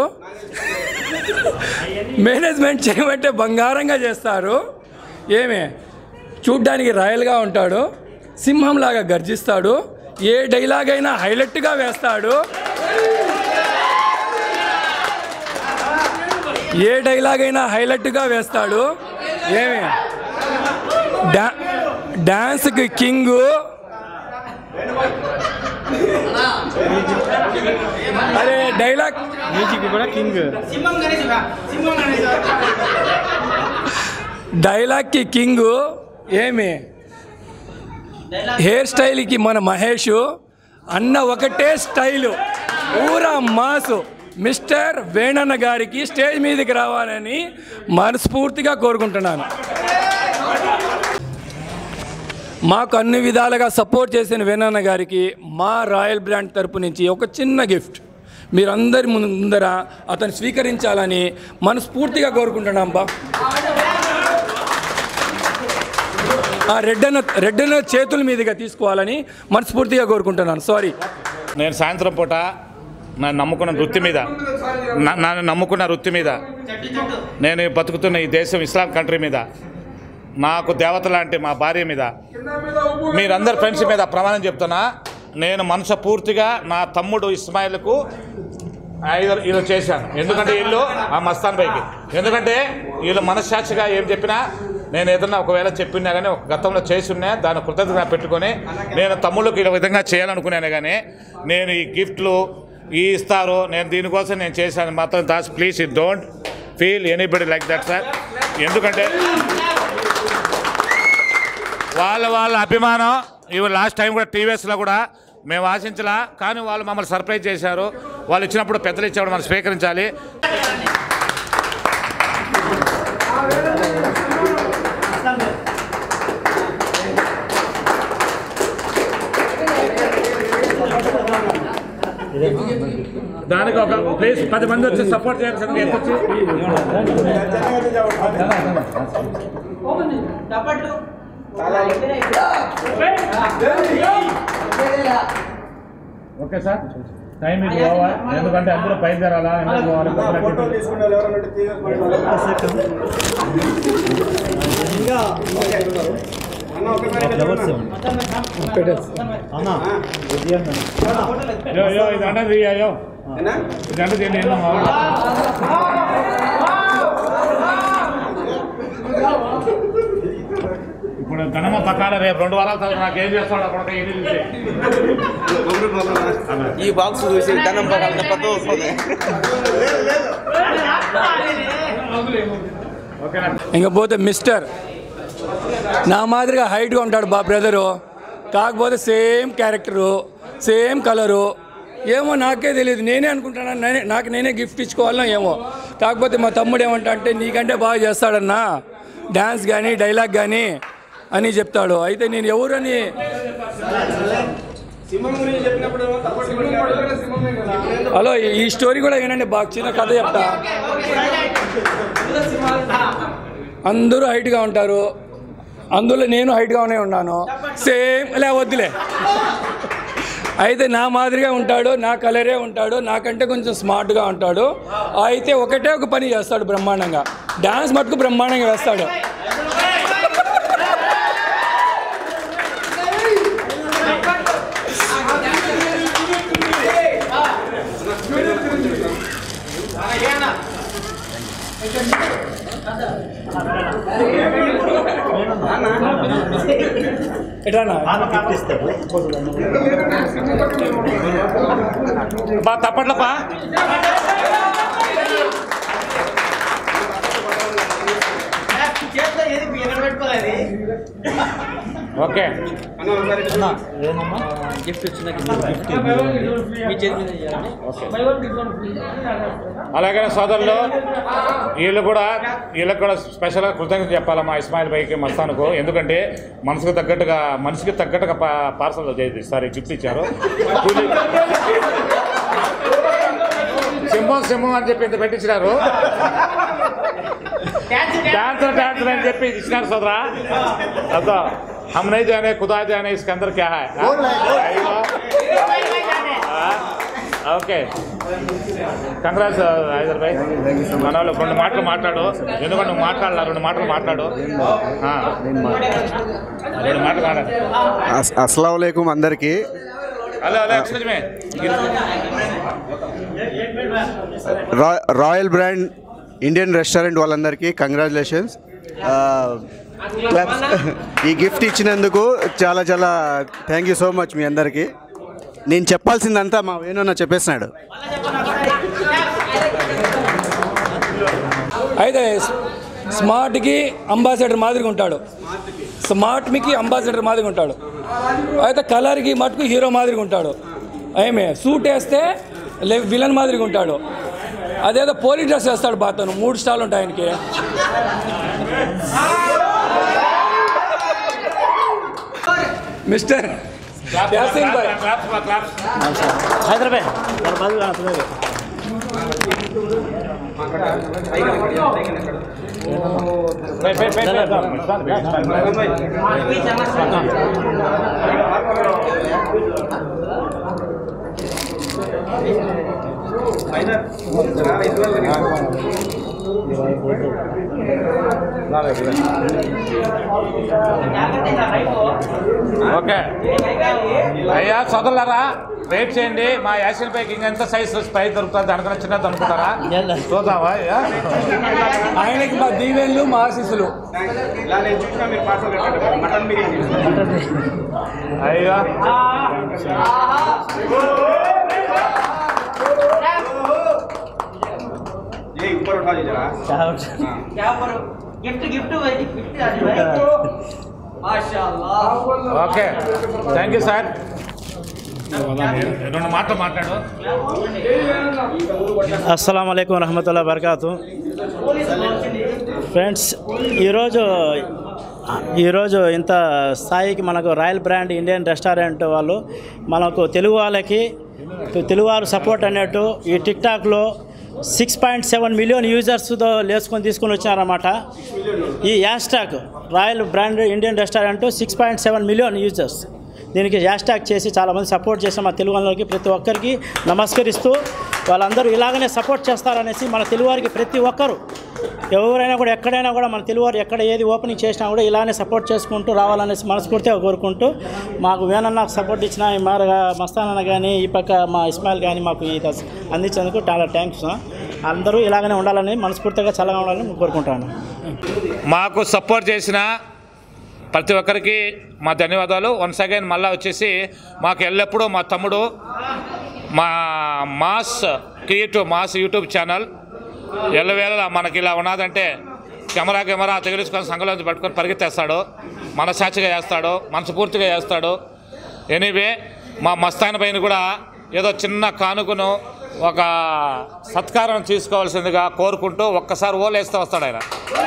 మేనేజ్మెంట్ చేయమంటే బంగారంగా చేస్తారు ఏమే చూడ్డానికి రాయల్గా ఉంటాడు సింహంలాగా గర్జిస్తాడు ఏ డైలాగ్ అయినా హైలైట్గా వేస్తాడు ఏ డైలాగ్ అయినా హైలైట్గా వేస్తాడు ఏమి డా డాన్స్కి కింగు అరే డైలాగ్ మ్యూజిక్ కూడా కింగ్ డైలాగ్కి కింగ్ ఏమి హెయిర్ స్టైల్కి మన మహేష్ అన్న ఒకటే స్టైలు ఊరా మాసు మిస్టర్ వేణన్న గారికి స్టేజ్ మీదకి రావాలని మనస్ఫూర్తిగా కోరుకుంటున్నాను మాకు అన్ని విధాలుగా సపోర్ట్ చేసిన వేణన్న గారికి మా రాయల్ బ్రాండ్ తరపు నుంచి ఒక చిన్న గిఫ్ట్ మీరందరి ముందు ముందర అతను స్వీకరించాలని మనస్ఫూర్తిగా కోరుకుంటున్నాం బా ఆ రెడ్ అన్న రెడ్ అన్న చేతుల మీదుగా తీసుకోవాలని మనస్ఫూర్తిగా కోరుకుంటున్నాను సారీ నేను సాయంత్రం పూట నన్ను నమ్ముకున్న వృత్తి మీద నా- నన్ను నమ్ముకున్న వృత్తి మీద నేను బతుకుతున్న ఈ దేశం ఇస్లాం కంట్రీ మీద నాకు దేవత లాంటి మా భార్య మీద మీరందరు ఫ్రెండ్స్ మీద ప్రమాణం చెప్తున్నా నేను మనసు పూర్తిగా నా తమ్ముడు ఇస్మాయిల్కు ఐదు ఇది చేశాను ఎందుకంటే వీళ్ళు ఆ మస్తాన్ పైకి ఎందుకంటే వీళ్ళు మనస్సాక్షిగా ఏం చెప్పినా నేను ఏదన్నా ఒకవేళ చెప్పినా కానీ ఒక గతంలో చేసి ఉన్నా దాన్ని కృతజ్ఞత పెట్టుకొని నేను తమ్ముళ్ళకి ఈ విధంగా చేయాలనుకున్నాను కానీ నేను ఈ గిఫ్ట్లు ఈ ఇస్తారు నేను దీనికోసం నేను చేశాను మాత్రం దాస్ please it don't feel anybody like that sir ఎందుకంటే వాళ్ళ వాళ్ళ అభిమానం ఇవి లాస్ట్ టైం కూడా టీవీఎస్లో కూడా మేము ఆశించలా కానీ వాళ్ళు మమ్మల్ని సర్ప్రైజ్ చేశారు వాళ్ళు ఇచ్చినప్పుడు పెద్దలు ఇచ్చినప్పుడు మనం స్వీకరించాలి దానికి ఒక ప్లేస్ పది మంది వచ్చి సపోర్ట్ చేయాల్సింది ఎంత వచ్చి ఓకే సార్ టైం ఇది పోవాలి ఎందుకంటే అందరూ బయలుదేరాలా ఎందుకు పోవాలి యో యో ఇది అన్నది అయ్యో ఇది అన్నది నేను ఇప్పుడు గణమ పక్కాల రేపు రెండు వారాల తర్వాత నాకు ఏం చేస్తాడు అక్కడ ఇది చూసి ఈ బాక్స్ చూసి ధనం పకాల తప్పతో వస్తుంది ఓకేనా ఇంకా పోతే మిస్టర్ నా మాదిరిగా హైట్గా ఉంటాడు బా బ్రదరు కాకపోతే సేమ్ క్యారెక్టరు సేమ్ కలరు ఏమో నాకే తెలియదు నేనే అనుకుంటాను నేనే నాకు నేనే గిఫ్ట్ ఇచ్చుకోవాలనో ఏమో కాకపోతే మా తమ్ముడు ఏమంటా అంటే నీకంటే బాగా చేస్తాడన్నా డ్యాన్స్ కానీ డైలాగ్ కానీ అని చెప్తాడు అయితే నేను ఎవరని హలో ఈ- ఈ స్టోరీ కూడా వినండి బాగా చిన్న కథ చెప్తా అందరూ హైట్గా ఉంటారు అందులో నేను హైట్గానే ఉన్నాను సేమ్ లే వద్దులే అయితే నా మాదిరిగా ఉంటాడు నా కలరే ఉంటాడు నాకంటే కొంచెం స్మార్ట్గా ఉంటాడు అయితే ఒకటే ఒక పని చేస్తాడు బ్రహ్మాండంగా డ్యాన్స్ మటుకు బ్రహ్మాండంగా వేస్తాడు ఎట్లా బా తప్పట్లపా ఓకే గిఫ్ట్ వచ్చిన మీ చేతి మీద చేయాలని అలాగే సోదరులు వీళ్ళు కూడా వీళ్ళకి కూడా స్పెషల్గా కృతజ్ఞత చెప్పాలి మా ఇస్మాయిల్ బైకి మస్తానుకు ఎందుకంటే మనసుకు తగ్గట్టుగా మనిషికి తగ్గట్టుగా పా- పార్సల్ చేసి సారీ గిఫ్ట్ ఇచ్చారు కూలీ- సింహం సింహం అని చెప్పి ఇంత పెట్టించినారు డాన్సర్ డాన్సర్ అని చెప్పి ఇచ్చినారు సోదరా అదో हम नहीं जाने खुदा जाने इसके अंदर क्या है ఓకే కంగ్రాట్స్ హైదర్ భాయ్ మన వాళ్ళు రెండు మాటలు మాట్లాడు ఎందుకంటే నువ్వు మాట్లాడాల రెండు మాటలు మాట్లాడు ఆ. రెండు మాటలు మాట్లాడు అస్సలం అందరికీ హలో హలో ఎక్స్క్యూజ్ మీ రా రాయల్ బ్రాండ్ ఇండియన్ రెస్టారెంట్ వాళ్ళందరికీ కంగ్రాచులేషన్స్ ఈ గిఫ్ట్ ఇచ్చినందుకు చాలా చాలా థ్యాంక్ యూ సో మచ్ మీ అందరికీ నేను చెప్పాల్సిందంతా మా వేణున్న చెప్పేసినాడు అయితే స్మార్ట్కి అంబాసిడర్ మాదిరిగా ఉంటాడు స్మార్ట్కి అంబాసిడర్ మాదిరిగా ఉంటాడు అయితే కలర్కి మటుకు హీరో మాదిరిగా ఉంటాడు ఏమే సూట్ వేస్తే లే విలన్ మాదిరిగా ఉంటాడు అదేదో పోలీ డ్రెస్ వేస్తాడు బాతను మూడు స్టార్లు ఉంటాయి ఆయనకి మిస్టర్ యాసిన్ భాయ్ హైదరాబాద్ ఓకే అయ్యా చదవలేరా వెయిట్ చేయండి మా యాసిన్ పైకి ఇంకెంత సైజ్ పై దొరుకుతుంది దానికన్నా చిన్నది అనుకుంటారా చూద్దామా అయ్యా ఆయనకి మా దీవెన్లు మా ఆశీస్సులు అయ్యా గిఫ్ట్ గిఫ్ట్ గిఫ్ట్ మాషాల్లా ఓకే థ్యాంక్ యూ సార్ రెండు మాటలు మాట్లాడు అస్సలం అయికం వరహమతుల్లా వరకాతు ఫ్రెండ్స్ ఈరోజు ఈరోజు ఇంత స్థాయికి మనకు రాయల్ బ్రాండ్ ఇండియన్ రెస్టారెంట్ వాళ్ళు మనకు తెలుగు వాళ్ళకి తెలుగు వారు సపోర్ట్ అన్నట్టు ఈ టిక్ టాక్లో సిక్స్ పాయింట్ సెవెన్ మిలియన్ యూజర్స్తో లేసుకొని తీసుకొని వచ్చారన్నమాట ఈ hashtag royal brand Indian restaurant six point seven million users దీనికి హ్యాష్ ట్యాగ్ చేసి చాలామంది సపోర్ట్ చేసిన మా తెలుగు వాళ్ళకి ప్రతి ఒక్కరికి నమస్కరిస్తూ వాళ్ళందరూ ఇలాగనే సపోర్ట్ చేస్తారనేసి మన తెలుగువారికి ప్రతి ఒక్కరు ఎవరైనా కూడా ఎక్కడైనా కూడా మన తెలుగువారు ఎక్కడ ఏది ఓపెనింగ్ చేసినా కూడా ఇలానే సపోర్ట్ చేసుకుంటూ రావాలనేసి మనస్ఫూర్తిగా కోరుకుంటూ మాకు వేనన్న సపోర్ట్ ఇచ్చిన ఈ మారగా మస్తానన్న కానీ ఈ పక్క మా ఇస్మాయిల్ కానీ మాకు ఈ దశ అందించేందుకు చాలా థ్యాంక్స్ అందరూ ఇలాగనే ఉండాలని మనస్ఫూర్తిగా చల్లగా ఉండాలని కోరుకుంటాను మాకు సపోర్ట్ చేసిన ప్రతి ఒక్కరికి మా ధన్యవాదాలు వన్స్ అగైన్ మళ్ళీ వచ్చేసి మాకు ఎల్లప్పుడూ మా తమ్ముడు మా mass creative mass YouTube channel ఎల్లవేళ మనకి ఇలా ఉన్నదంటే కెమెరా కెమెరా తగిలించుకొని సంఘంలోంచి పట్టుకొని పరిగెత్తేస్తాడు మనసాక్షిగా చేస్తాడు మనస్ఫూర్తిగా చేస్తాడు ఎనీవే మా మస్తాన్ పైన కూడా ఏదో చిన్న కానుకను ఒక సత్కారం తీసుకోవాల్సిందిగా కోరుకుంటూ ఒక్కసారి ఓలేస్తూ వస్తాడు ఆయన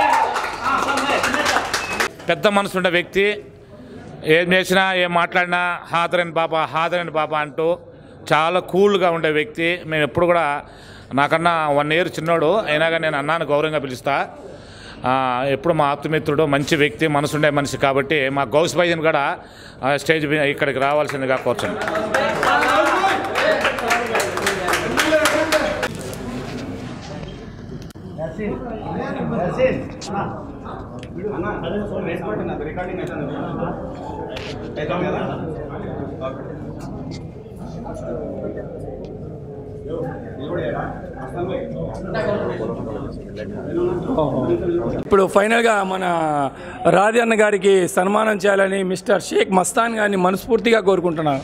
పెద్ద మనసు ఉండే వ్యక్తి ఏం చేసినా ఏం మాట్లాడినా హాదరన్ బాబా హాదరన్ బాబా అంటూ చాలా కూల్గా ఉండే వ్యక్తి మేము ఎప్పుడు కూడా నాకన్నా వన్ ఇయర్ చిన్నోడు అయినా కానీ నేను అన్నాను గౌరవంగా పిలుస్తా ఆ, ఎప్పుడు మా ఆప్తమిత్రుడు మంచి వ్యక్తి మనసుండే మనిషి కాబట్టి మా గౌస్ భైజన్ కూడా ఆ, స్టేజ్ మీద ఇక్కడికి రావాల్సిందిగా కోరుచున్నాను ఇప్పుడు ఫైనల్గా మన రాధి అన్న గారికి సన్మానం చేయాలని మిస్టర్ షేక్ మస్తాన్ గారిని మనస్ఫూర్తిగా కోరుకుంటున్నాను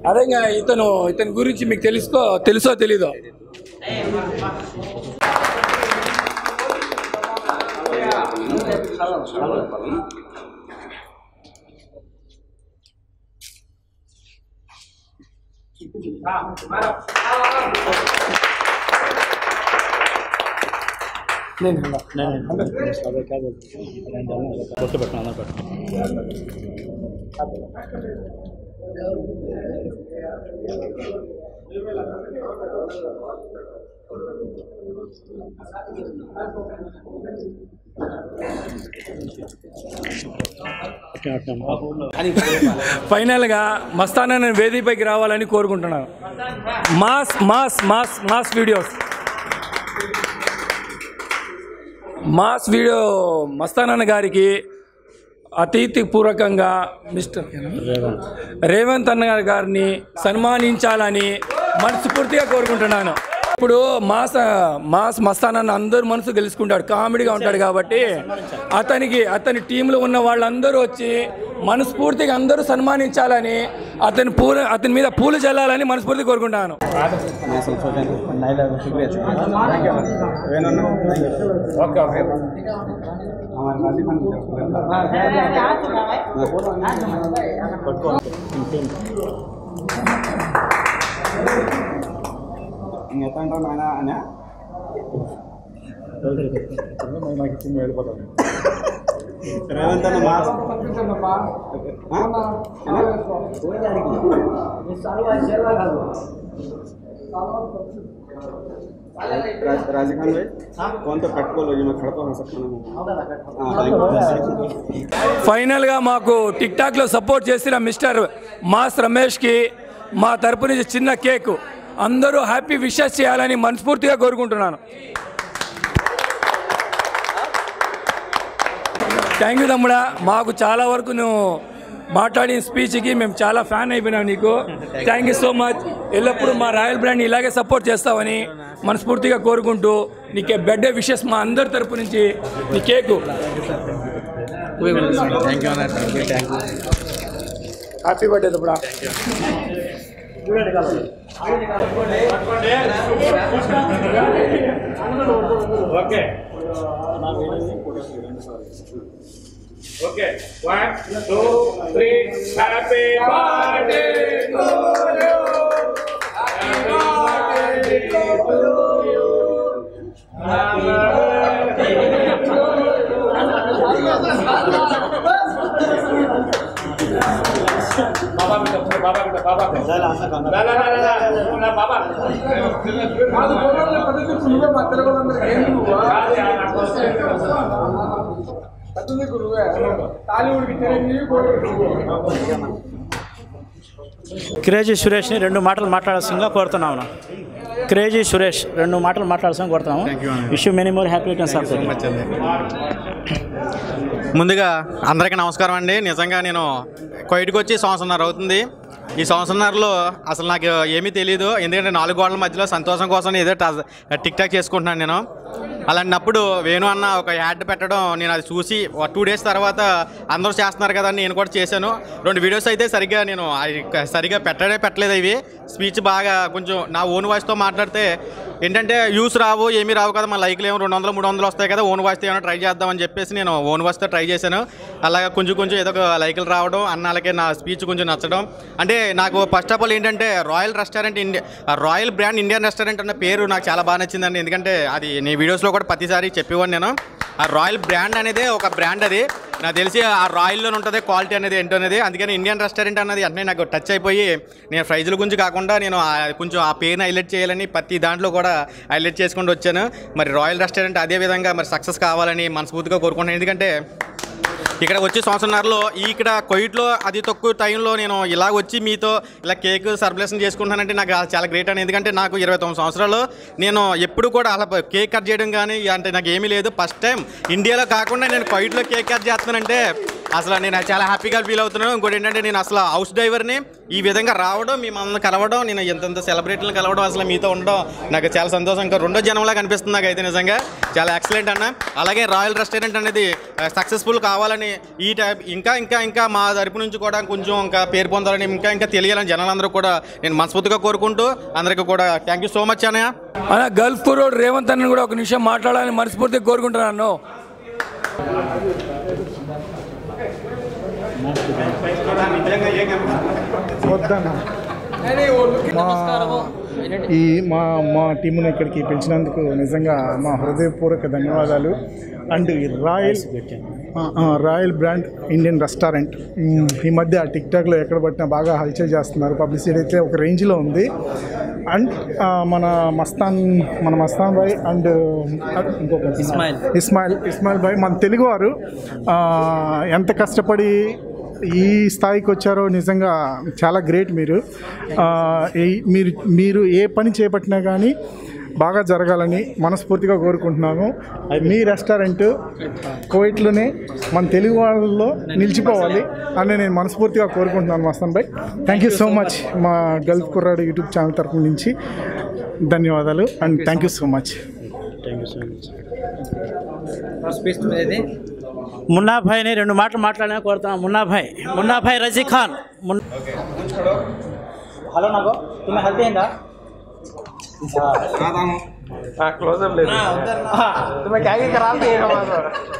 అదే ఇంకా ఇతను ఇతని గురించి మీకు తెలుసుకో తెలుసో తెలీదో కొట్టు పెట్టు అందరూ పెట్టు ఫైనల్గా మస్తానన్న వేదికపైకి రావాలని కోరుకుంటున్నాను mass mass mass mass videos mass video మస్తానన్న గారికి అతిథిపూర్వకంగా మిస్టర్ రేవంత్ అన్న గారిని సన్మానించాలని మనస్ఫూర్తిగా కోరుకుంటున్నాను ఇప్పుడు మాస్ మాస్ మస్తానన్న అందరూ మనసు గెలుచుకుంటాడు కామెడీగా ఉంటాడు కాబట్టి అతనికి అతని టీంలో ఉన్న వాళ్ళందరూ వచ్చి మనస్ఫూర్తిగా అందరూ సన్మానించాలని అతని పూల అతని మీద పూలు చల్లాలని మనస్ఫూర్తిగా కోరుకుంటాను రేవంత్ అన్న మాస్ राजस्थान में कौन तो पेट्रोल हो मैं खड़ा हो सकता ఫైనల్గా మాకు టిక్ టాక్లో సపోర్ట్ చేసిన మిస్టర్ మాస్ రమేష్కి మా తరపు నుంచి చిన్న కేక్ అందరూ హ్యాపీ విషెస్ చేయాలని మనస్ఫూర్తిగా కోరుకుంటున్నాను థ్యాంక్ యూ తమ్ముడా మాకు చాలా వరకు నువ్వు మాట్లాడిన స్పీచ్కి మేము చాలా ఫ్యాన్ అయిపోయినాం నీకు థ్యాంక్ యూ సో మచ్ ఎల్లప్పుడూ మా రాయల్ బ్రాండ్ ఇలాగే సపోర్ట్ చేస్తావని మనస్ఫూర్తిగా కోరుకుంటూ నీకే బర్త్డే విషెస్ మా అందరి తరపు నుంచి నీ కేకు హ్యాపీ బర్త్డే తమ్ముడా okay okay one two three happy birthday to you happy birthday to you బాబా బిడ్డ బాబా బిడ్డ బాబా బిడ్డ లా లా లా లా లా బాబా క్రేజీ సురేష్ని రెండు మాటలు మాట్లాడాల్సిందిగా కోరుతున్నాము క్రేజీ సురేష్ రెండు మాటలు మాట్లాడాల్సిందిగా కోరుతున్నాము wish many more happy returns of ముందుగా అందరికీ నమస్కారం అండి నిజంగా నేను కొయిట్కి వచ్చి సంవత్సరంన్నర అవుతుంది ఈ సంవత్సరంన్నరలో అసలు నాకు ఏమీ తెలియదు ఎందుకంటే నాలుగు గోడల మధ్యలో సంతోషం కోసం ఏదో ట- టిక్ టాక్ చేసుకుంటున్నాను నేను అలాంటప్పుడు వేణు అన్న ఒక యాడ్ పెట్టడం నేను అది చూసి టూ డేస్ తర్వాత అందరూ చేస్తున్నారు కదా అని నేను కూడా చేశాను రెండు వీడియోస్ అయితే సరిగ్గా నేను అవి క- సరిగ్గా పెట్టడే పెట్టలేదు ఇవి స్పీచ్ బాగా కొంచెం నా ఓన్ వాయిస్తో మాట్లాడితే ఏంటంటే వ్యూస్ రావు ఏమీ రావు కదా మన లైక్లు ఏమో రెండు వందలు మూడు వందలు వస్తాయి కదా ఓన్ వాయిస్తో ఏమైనా ట్రై చేద్దామని చెప్పేసి నేను ఓన్ వాయిస్తో ట్రై చేశాను అలాగా కొంచెం కొంచెం ఏదో ఒక లైకులు రావడం అన్నాళ్ళకే నా స్పీచ్ కొంచెం నచ్చడం అంటే నాకు ఫస్ట్ ఆఫ్ ఆల్ ఏంటంటే royal restaurant India royal brand Indian restaurant అన్న పేరు నాకు చాలా బాగా నచ్చిందండి ఎందుకంటే అది నీ వీడియోస్లో కూడా ప్రతిసారి చెప్పేవాడిని నేను ఆ రాయల్ బ్రాండ్ అనేది ఒక బ్రాండ్ అది నాకు తెలిసి ఆ రాయల్లోనే ఉంటుంది క్వాలిటీ అనేది ఏంటో అనేది అందుకని ఇండియన్ రెస్టారెంట్ అన్నది అంటే నాకు టచ్ అయిపోయి నేను ప్రైజుల గురించి కాకుండా నేను ఆ- కొంచెం ఆ పేరుని హైలైట్ చేయాలని ప్రతి దాంట్లో కూడా హైలైట్ చేసుకుంటూ వచ్చాను మరి రాయల్ రెస్టారెంట్ అదే విధంగా మరి సక్సెస్ కావాలని మనస్ఫూర్తిగా కోరుకుంటున్నాను ఎందుకంటే ఇక్కడ వచ్చి సంవత్సరంన్నరలో ఇక్కడ కొయిట్లో అతి తక్కువ టైంలో నేను ఇలా వచ్చి మీతో ఇలా కేక్ సర్బ్లేషన్ చేసుకుంటానంటే నాకు చాలా గ్రేట్ అని ఎందుకంటే నాకు ఇరవై తొమ్మిది సంవత్సరాలు నేను ఎప్పుడు కూడా అలా కేక్ కట్ చేయడం కానీ అంటే నాకు ఏమీ లేదు ఫస్ట్ టైం ఇండియాలో కాకుండా నేను కొయిట్లో కేక్ కట్ చేస్తున్నానంటే అసలు నేను చాలా హ్యాపీగా ఫీల్ అవుతున్నాను ఇంకోటి ఏంటంటే నేను అసలు హౌస్ డ్రైవర్ని ఈ విధంగా రావడం మీ మమ్మల్ని కలవడం నేను ఎంతెంత సెలబ్రిటీలు కలవడం అసలు మీతో ఉండడం నాకు చాలా సంతోషం ఇంకా రెండో జనంలా కనిపిస్తుంది నాకు అయితే నిజంగా చాలా ఎక్సలెంట్ అన్న అలాగే రాయల్ రెస్టారెంట్ అనేది సక్సెస్ఫుల్ కావాలని ఈ టైప్ ఇంకా ఇంకా ఇంకా మా తరపు నుంచి కూడా కొంచెం ఇంకా పేరు పొందాలని ఇంకా ఇంకా తెలియాలని జనాలందరూ కూడా నేను మనస్ఫూర్తిగా కోరుకుంటూ అందరికీ కూడా థ్యాంక్ యూ సో మచ్ అన్నయ్య అలా గల్ఫ్ రోడ్ రేవంత్ అన్న కూడా ఒక నిమిషం మాట్లాడాలని మనస్ఫూర్తిగా కోరుకుంటున్నాను ఈ మా మా టీమును ఇక్కడికి పిలిచినందుకు నిజంగా మా హృదయపూర్వక ధన్యవాదాలు అండ్ ఈ రాయల్ ఆ, ఆ, రాయల్ బ్రాండ్ ఇండియన్ రెస్టారెంట్ మ్, ఈ మధ్య టిక్ టాక్లో ఎక్కడ పట్టినా బాగా హల్చల్ చేస్తున్నారు పబ్లిసిటీ అయితే ఒక రేంజ్లో ఉంది అండ్ ఆ, మన మస్తాన్ మన మస్తాన్ భాయ్ అండ్ ఇంకొక ఇస్మాయిల్. ఇస్మాయిల్ ఇస్మాయిల్ భాయ్ మన తెలుగువారు ఆ, ఎంత కష్టపడి ఈ స్థాయికి వచ్చారో నిజంగా చాలా గ్రేట్ మీరు ఆ, ఈ- మీరు మీరు ఏ పని చేపట్టినా కానీ బాగా జరగాలని మనస్ఫూర్తిగా కోరుకుంటున్నాను మీ రెస్టారెంట్ కోవిట్లోనే మన తెలుగు వాళ్ళలో నిలిచిపోవాలి అని నేను మనస్ఫూర్తిగా కోరుకుంటున్నాను మస్తాన్ భాయ్ థ్యాంక్ యూ సో మచ్ మా గల్ఫ్ కుర్రాడు యూట్యూబ్ ఛానల్ తరఫు నుంచి ధన్యవాదాలు and thank you so much thank you so much మున్నాభాయ్ని రెండు మాటలు మాట్లాడినా కోరుతున్నాను మున్నాభాయ్ మున్నాభాయ్ రజీ ఖాన్ మున్ హలో నాకు తుమ్మె హెల్త్ అయిందా క్లోజప్ లేదు तुम्हें क्या क्या खराब नहीं है हमारा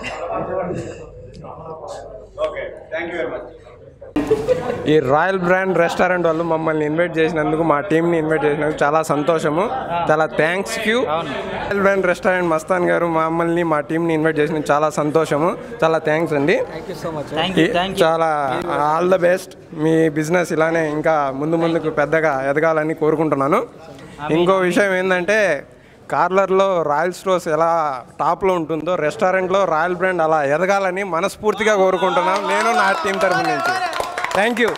ఈ రాయల్ బ్రాండ్ రెస్టారెంట్ వాళ్ళు మమ్మల్ని ఇన్వైట్ చేసినందుకు మా టీంని ఇన్వైట్ చేసినందుకు చాలా సంతోషము చాలా thanks you royal brand restaurant Mastan గారు మమ్మల్ని మా టీంని ఇన్వైట్ చేసినందుకు చాలా సంతోషము చాలా థ్యాంక్స్ అండి Thank you, ఈ- thank you. చాలా ఆల్ ద బెస్ట్ మీ బిజినెస్ ఇలానే ఇంకా ముందు ముందుకు పెద్దగా ఎదగాలని కోరుకుంటున్నాను ఇంకో విషయం ఏంటంటే కార్లర్లో రాయల్ స్టోర్స్ ఎలా టాప్లో ఉంటుందో రెస్టారెంట్లో రాయల్ బ్రాండ్ అలా ఎదగాలని మనస్ఫూర్తిగా కోరుకుంటున్నాం నేను నా టీం తరపు నుంచి థ్యాంక్ యూ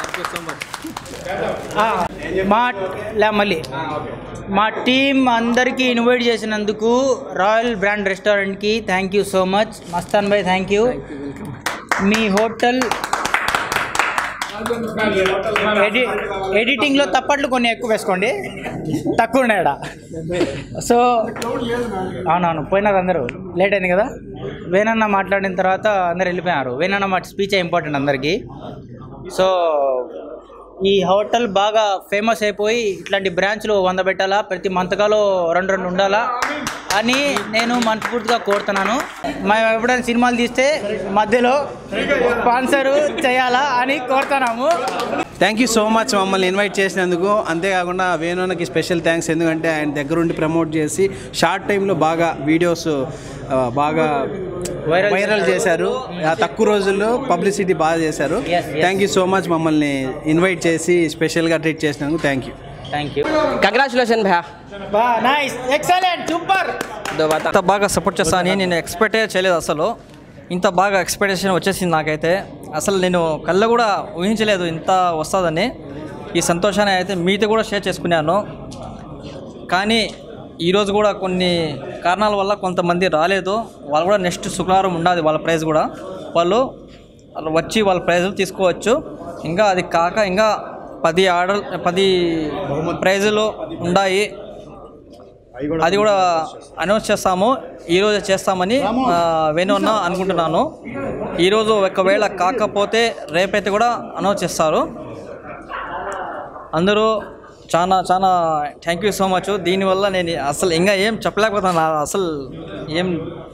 మా లే మళ్ళీ మా టీం అందరికీ ఇన్వైట్ చేసినందుకు రాయల్ బ్రాండ్ రెస్టారెంట్కి thank you so much Mastan Bhai thank you మీ హోటల్ ఎడి ఎడిటింగ్లో తప్పట్లు కొన్ని ఎక్కువ వేసుకోండి తక్కువ ఉన్నాయి ఈడ. సో అవునవును పోయినారు అందరూ లేట్ అయింది కదా వేనన్న మాట్లాడిన తర్వాత అందరు వెళ్ళిపోయారు వేనన్న మా స్పీచ్ ఇంపార్టెంట్ అందరికీ సో ఈ హోటల్ బాగా ఫేమస్ అయిపోయి ఇట్లాంటి బ్రాంచ్లు వంద పెట్టాలా ప్రతి మంతకాలో రెండు రెండు ఉండాలా అని నేను మనస్ఫూర్తిగా కోరుతున్నాను మేము ఎప్పుడైనా సినిమాలు తీస్తే మధ్యలో స్పాన్సర్ చేయాలా అని కోరుతున్నాము థ్యాంక్ యూ సో మచ్ మమ్మల్ని ఇన్వైట్ చేసినందుకు అంతేకాకుండా వేణునకి స్పెషల్ థ్యాంక్స్ ఎందుకంటే ఆయన దగ్గరుండి ప్రమోట్ చేసి షార్ట్ టైంలో బాగా వీడియోస్ ఆ, బాగా వైరల్ చేశారు ఆ తక్కువ రోజుల్లో పబ్లిసిటీ బాగా చేశారు థ్యాంక్ యూ సో మచ్ మమ్మల్ని ఇన్వైట్ చేసి స్పెషల్గా ట్రీట్ చేసినందుకు thank you thank you congratulation భయా నైస్ ఎక్సలెంట్ సూపర్ ఇంత బాగా సపోర్ట్ చేస్తానని నేను ఎక్స్పెక్టే చేయలేదు అసలు ఇంత బాగా ఎక్స్పెక్టేషన్ వచ్చేసింది నాకైతే అసలు నేను కళ్ళు కూడా ఊహించలేదు ఇంత వస్తుందని ఈ సంతోషాన్ని అయితే మీతో కూడా షేర్ చేసుకున్నాను కానీ ఈరోజు కూడా కొన్ని కారణాల వల్ల కొంతమంది రాలేదు వాళ్ళు కూడా నెక్స్ట్ శుక్రవారం ఉండాలి వాళ్ళ ప్రైజ్ కూడా వాళ్ళు వచ్చి వాళ్ళ ప్రైజులు తీసుకోవచ్చు ఇంకా అది కాక ఇంకా పది ఆర్డర్ పది ప్రైజులు ఉన్నాయి అది కూడా అనౌన్స్ చేస్తాము ఈరోజు చేస్తామని ఆ, వేణు అన్న అనుకుంటున్నాను ఈరోజు ఒకవేళ కాకపోతే రేపైతే కూడా అనౌన్స్ చేస్తారు అందరూ చాలా చాలా థ్యాంక్ యూ సో మచ్ దీనివల్ల నేను అసలు ఇంకా ఏం చెప్పలేకపోతున్నాను అసలు ఏం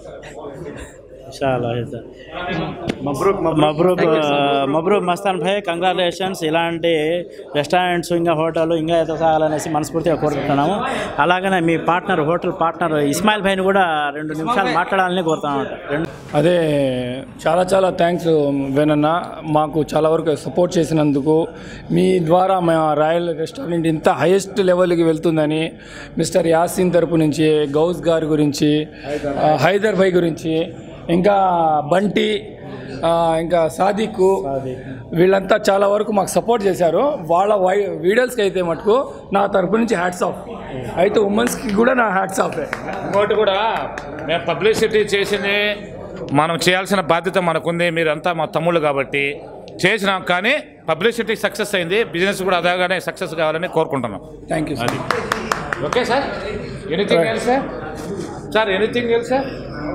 చాలా మబ్రూక్ మబ్రూక్ మబ్రూక్ మస్తాన్ భాయ్ కంగ్రాచులేషన్స్ ఇలాంటి రెస్టారెంట్స్ ఇంకా హోటల్ ఇంకా ఎదగాలనేసి మనస్ఫూర్తిగా కోరుకుంటున్నాము అలాగనే మీ పార్ట్నర్ హోటల్ పార్ట్నర్ ఇస్మాయిల్ భాయ్ని కూడా రెండు నిమిషాలు మాట్లాడాలని కోరుతున్నాం రెండు అదే చాలా చాలా థ్యాంక్స్ వేనన్న మాకు చాలా వరకు సపోర్ట్ చేసినందుకు మీ ద్వారా మా రాయల్ రెస్టారెంట్ ఇంత హైయెస్ట్ లెవెల్కి వెళ్తుందని మిస్టర్ యాసిన్ తరపు నుంచి గౌస్ గారి గురించి ఆ, హైదర్ భాయ్ గురించి ఇంకా బంటి ఆ, ఇంకా సాదిక్ వీళ్ళంతా చాలా వరకు మాకు సపోర్ట్ చేశారు వాళ్ళ వై వీడియోస్కి అయితే మటుకు నా తరపు నుంచి హ్యాట్స్ ఆఫ్ అయితే ఉమెన్స్కి కూడా నా హ్యాట్స్ ఆఫ్ ఇంకోటి కూడా మేము పబ్లిసిటీ చేసింది మనం చేయాల్సిన బాధ్యత మనకుంది మీరంతా మా తమ్ముళ్ళు కాబట్టి చేసినాం కానీ పబ్లిసిటీ సక్సెస్ అయింది బిజినెస్ కూడా అదాగానే సక్సెస్ కావాలని కోరుకుంటున్నాం థ్యాంక్ యూ అది okay sir anything else sir sir anything else sir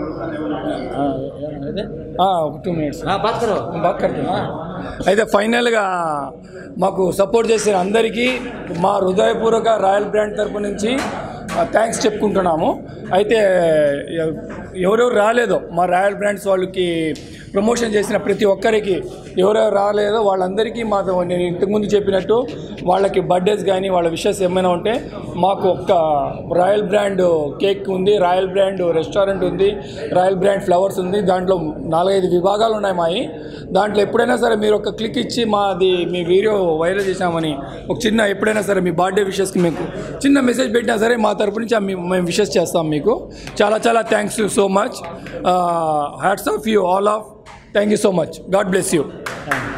ఒక టూ మినిట్స్ బాత్ కర్తా అయితే ఫైనల్గా మాకు సపోర్ట్ చేసిన అందరికీ మా హృదయపూర్వక రాయల్ బ్రాండ్ తరపు నుంచి థ్యాంక్స్ చెప్పుకుంటున్నాము అయితే ఎ- ఎవరెవరు రాలేదో మా రాయల్ బ్రాండ్స్ వాళ్ళకి ప్రమోషన్ చేసిన ప్రతి ఒక్కరికి ఎవరెవరు రాలేదో వాళ్ళందరికీ మా నేను ఇంతకుముందు చెప్పినట్టు వాళ్ళకి బర్త్డేస్ కానీ వాళ్ళ విషెస్ ఏమైనా ఉంటే మాకు ఒక్క రాయల్ బ్రాండ్ కేక్ ఉంది రాయల్ బ్రాండ్ రెస్టారెంట్ ఉంది రాయల్ బ్రాండ్ ఫ్లవర్స్ ఉంది దాంట్లో నాలుగైదు విభాగాలు ఉన్నాయి మావి దాంట్లో ఎప్పుడైనా సరే మీరు ఒక క్లిక్ ఇచ్చి మాది మీ వీడియో వైరల్ చేశామని ఒక చిన్న ఎప్పుడైనా సరే మీ బర్త్డే విషెస్కి మీకు చిన్న మెసేజ్ పెట్టినా సరే మా తరపు నుంచి ఆ మీ- మేము విషెస్ చేస్తాం మీకు చాలా చాలా thanks you so much hats off you all of thank you so much God bless you